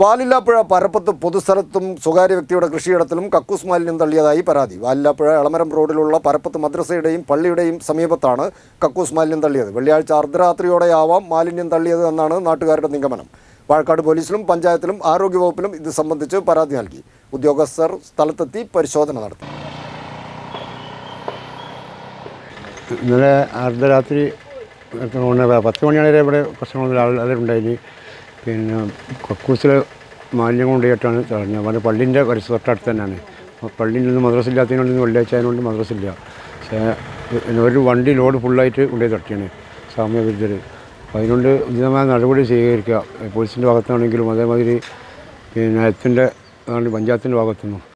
വാലില്ലാപ്പുഴ പരപ്പത്ത് പൊതുസ്ഥലത്തും സ്വകാര്യ വ്യക്തിയുടെ കൃഷിയിടത്തിലും കക്കൂസ് മാലിന്യം തള്ളിയതായി പരാതി വാലില്ലാപ്പുഴ എളമരം റോഡിലുള്ള പരപ്പത്ത് മദ്രസയുടെയും പള്ളിയുടെയും സമീപത്താണ് കക്കൂസ് മാലിന്യം തള്ളിയത് വെള്ളിയാഴ്ച അർദ്ധരാത്രിയോടെയാവാം മാലിന്യം തള്ളിയത് എന്നാണ് നാട്ടുകാരുടെ നിഗമനം വാഴക്കാട് പോലീസിലും പഞ്ചായത്തിലും ആരോഗ്യവകുപ്പിലും ഇത് സംബന്ധിച്ച് പരാതി നൽകി ഉദ്യോഗസ്ഥർ സ്ഥലത്തെത്തി പരിശോധന നടത്തി ഇന്നലെ അർദ്ധരാത്രി എത്ര മണി വരെ? പത്ത് മണി വരെ ഇവിടെ കുറച്ച് ആളുകളുണ്ടായിന് പിന്നെ കക്കൂസിൽ മാലിന്യം കൊണ്ടുപോയിട്ടാണ് തടഞ്ഞത് അവൻ്റെ പള്ളിൻ്റെ പരിസര തൊട്ടടുത്ത് തന്നെയാണ് അപ്പോൾ പള്ളിയിൽ നിന്ന് മദ്രസ ഇല്ലാത്തതിനോട് ഇന്ന് വെള്ളിയാഴ്ച ആയതുകൊണ്ട് മദ്രസ ഇല്ല പക്ഷേ പിന്നെ ഒരു വണ്ടി ലോഡ് ഫുള്ളായിട്ട് കൊണ്ടുപോയി തട്ടിയാണ് സാമ്യവിരുദ്ധർ അപ്പോൾ അതിനുകൊണ്ട് ഉചിതമായ നടപടി സ്വീകരിക്കുക പോലീസിൻ്റെ ഭാഗത്താണെങ്കിലും അതേമാതിരി പിന്നെ എത്തിൻ്റെ പഞ്ചായത്തിൻ്റെ ഭാഗത്തുനിന്നും